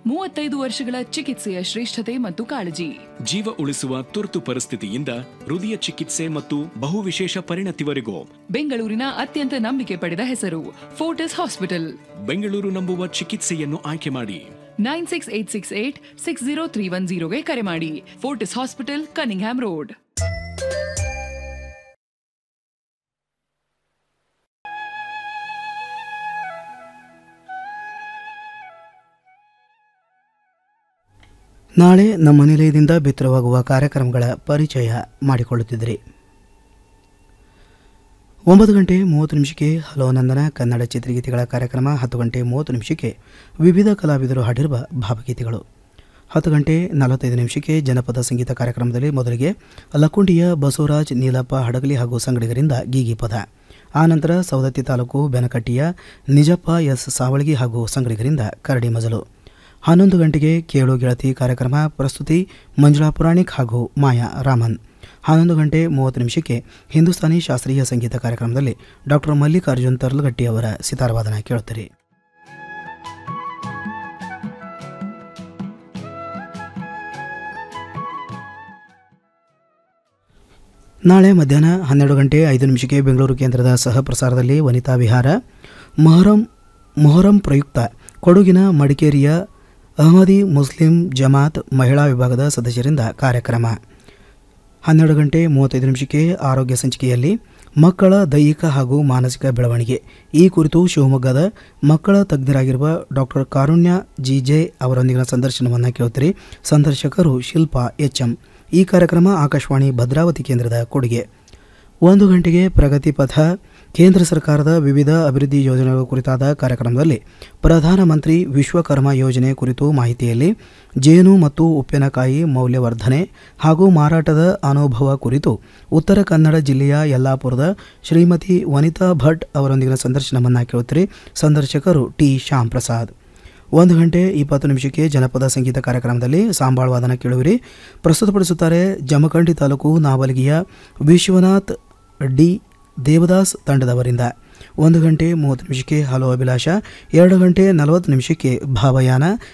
ಮೂವತ್ತೈದು ವರ್ಷಗಳ ಚಿಕಿತ್ಸೆಯ ಶ್ರೇಷ್ಠತೆ ಮತ್ತು ಕಾಳಜಿ ಜೀವ ಉಳಿಸುವ ತುರ್ತು ಪರಿಸ್ಥಿತಿಯಿಂದ ಹೃದಯ ಚಿಕಿತ್ಸೆ ಮತ್ತು ಬಹುವಿಶೇಷ ಪರಿಣತಿವರೆಗೂ ಬೆಂಗಳೂರಿನ ಅತ್ಯಂತ ನಂಬಿಕೆ ಪಡೆದ ಹೆಸರು ಫೋರ್ಟಿಸ್ ಹಾಸ್ಪಿಟಲ್ ಬೆಂಗಳೂರು ನಂಬುವ ಚಿಕಿತ್ಸೆಯನ್ನು ಆಯ್ಕೆ ಮಾಡಿ nine six eight six eight six zero three one ಜೀರೋಗೆ ಕರೆ ಮಾಡಿ ಫೋರ್ಟಿಸ್ ಹಾಸ್ಪಿಟಲ್ ಕನಿಂಗ್ಹ್ಯಾಮ್ ರೋಡ್ ನಾಳೆ ನಮ್ಮ ನಿಲಯದಿಂದ ಬಿತ್ತರವಾಗುವ ಕಾರ್ಯಕ್ರಮಗಳ ಪರಿಚಯ ಮಾಡಿಕೊಳ್ಳುತ್ತಿದ್ದರೆ ಒಂಬತ್ತು ಗಂಟೆ ಮೂವತ್ತು ನಿಮಿಷಕ್ಕೆ ಹಲೋ ನಂದನ ಕನ್ನಡ ಚಿತ್ರಗೀತೆಗಳ ಕಾರ್ಯಕ್ರಮ ಹತ್ತು ಗಂಟೆ ಮೂವತ್ತು ನಿಮಿಷಕ್ಕೆ ವಿವಿಧ ಕಲಾವಿದರು ಹಾಡಿರುವ ಭಾವಗೀತೆಗಳು ಹತ್ತು ಗಂಟೆ ನಲವತ್ತೈದು ನಿಮಿಷಕ್ಕೆ ಜನಪದ ಸಂಗೀತ ಕಾರ್ಯಕ್ರಮದಲ್ಲಿ ಮೊದಲಿಗೆ ಲಕ್ಕುಂಡಿಯ ಬಸವರಾಜ್ ನೀಲಪ್ಪ ಹಡಗಲಿ ಹಾಗೂ ಸಂಗಡಿಗರಿಂದ ಗೀಗಿ ಪದ ಆನಂತರ ಸವದತ್ತಿ ತಾಲೂಕು ಬೆನಕಟ್ಟಿಯ ನಿಜಪ್ಪ ಎಸ್ ಸಾವಳಗಿ ಹಾಗೂ ಸಂಗಡಿಗರಿಂದ ಕರಡಿ ಮಜಲು ಹನ್ನೊಂದು ಗಂಟೆಗೆ ಕೇಳು ಗೆಳತಿ ಕಾರ್ಯಕ್ರಮ ಪ್ರಸ್ತುತಿ ಮಂಜುಳಾ ಪುರಾಣಿಕ್ ಹಾಗೂ ಮಾಯಾ ರಾಮನ್ ಹನ್ನೊಂದು ಗಂಟೆ ಮೂವತ್ತು ನಿಮಿಷಕ್ಕೆ ಹಿಂದೂಸ್ತಾನಿ ಶಾಸ್ತ್ರೀಯ ಸಂಗೀತ ಕಾರ್ಯಕ್ರಮದಲ್ಲಿ ಡಾಕ್ಟರ್ ಮಲ್ಲಿಕಾರ್ಜುನ್ ತರ್ಲಗಟ್ಟಿ ಅವರ ಸಿತಾರವಾದನ ಕೇಳುತ್ತೀರಿ ನಾಳೆ ಮಧ್ಯಾಹ್ನ ಹನ್ನೆರಡು ಗಂಟೆ ಐದು ನಿಮಿಷಕ್ಕೆ ಬೆಂಗಳೂರು ಕೇಂದ್ರದ ಸಹ ಪ್ರಸಾರದಲ್ಲಿ ವನಿತಾ ವಿಹಾರ ಮೊಹರಂ ಮೊಹರಂ ಪ್ರಯುಕ್ತ ಕೊಡಗಿನ ಮಡಿಕೇರಿಯ ಅಹಮದಿ ಮುಸ್ಲಿಂ ಜಮಾತ್ ಮಹಿಳಾ ವಿಭಾಗದ ಸದಸ್ಯರಿಂದ ಕಾರ್ಯಕ್ರಮ ಹನ್ನೆರಡು ಗಂಟೆ ಮೂವತ್ತೈದು ನಿಮಿಷಕ್ಕೆ ಆರೋಗ್ಯ ಸಂಚಿಕೆಯಲ್ಲಿ ಮಕ್ಕಳ ದೈಹಿಕ ಹಾಗೂ ಮಾನಸಿಕ ಬೆಳವಣಿಗೆ ಈ ಕುರಿತು ಶಿವಮೊಗ್ಗದ ಮಕ್ಕಳ ತಜ್ಞರಾಗಿರುವ ಡಾಕ್ಟರ್ ಕಾರುಣ್ಯ ಜಿ ಜೆ ಅವರೊಂದಿಗಿನ ಸಂದರ್ಶನವನ್ನು ಕೇಳುತ್ತೀರಿ ಸಂದರ್ಶಕರು ಶಿಲ್ಪಾ ಎಚ್ ಎಂ ಈ ಕಾರ್ಯಕ್ರಮ ಆಕಾಶವಾಣಿ ಭದ್ರಾವತಿ ಕೇಂದ್ರದ ಕೊಡುಗೆ ಒಂದು ಗಂಟೆಗೆ ಪ್ರಗತಿ ಪಥ ಕೇಂದ್ರ ಸರ್ಕಾರದ ವಿವಿಧ ಅಭಿವೃದ್ಧಿ ಯೋಜನೆಗಳ ಕುರಿತಾದ ಕಾರ್ಯಕ್ರಮದಲ್ಲಿ ಪ್ರಧಾನಮಂತ್ರಿ ವಿಶ್ವಕರ್ಮ ಯೋಜನೆ ಕುರಿತು ಮಾಹಿತಿಯಲ್ಲಿ ಜೇನು ಮತ್ತು ಉಪ್ಪಿನಕಾಯಿ ಮೌಲ್ಯವರ್ಧನೆ ಹಾಗೂ ಮಾರಾಟದ ಅನುಭವ ಕುರಿತು ಉತ್ತರ ಕನ್ನಡ ಜಿಲ್ಲೆಯ ಯಲ್ಲಾಪುರದ ಶ್ರೀಮತಿ ವನಿತಾ ಭಟ್ ಅವರೊಂದಿಗಿನ ಸಂದರ್ಶನವನ್ನು ಕೇಳುತ್ತೀರಿ ಸಂದರ್ಶಕರು ಟಿ ಶ್ಯಾಮ್ ಪ್ರಸಾದ್ ಒಂದು ಗಂಟೆ ಇಪ್ಪತ್ತು ನಿಮಿಷಕ್ಕೆ ಜನಪದ ಸಂಗೀತ ಕಾರ್ಯಕ್ರಮದಲ್ಲಿ ಸಾಂಬಾಳ್ ವಾದನ ಕೇಳುವಿರಿ ಪ್ರಸ್ತುತಪಡಿಸುತ್ತಾರೆ ಜಮಖಂಡಿ ತಾಲೂಕು ನಾವಲಗಿಯ ವಿಶ್ವನಾಥ್ ಡಿ ದೇವದಾಸ್ ತಂಡದವರಿಂದ ಒಂದು ಗಂಟೆ ಮೂವತ್ತು ನಿಮಿಷಕ್ಕೆ ಹಲೋ ಅಭಿಲಾಷ ಎರಡು ಗಂಟೆ ನಲವತ್ತು ನಿಮಿಷಕ್ಕೆ ಭಾವಯಾನ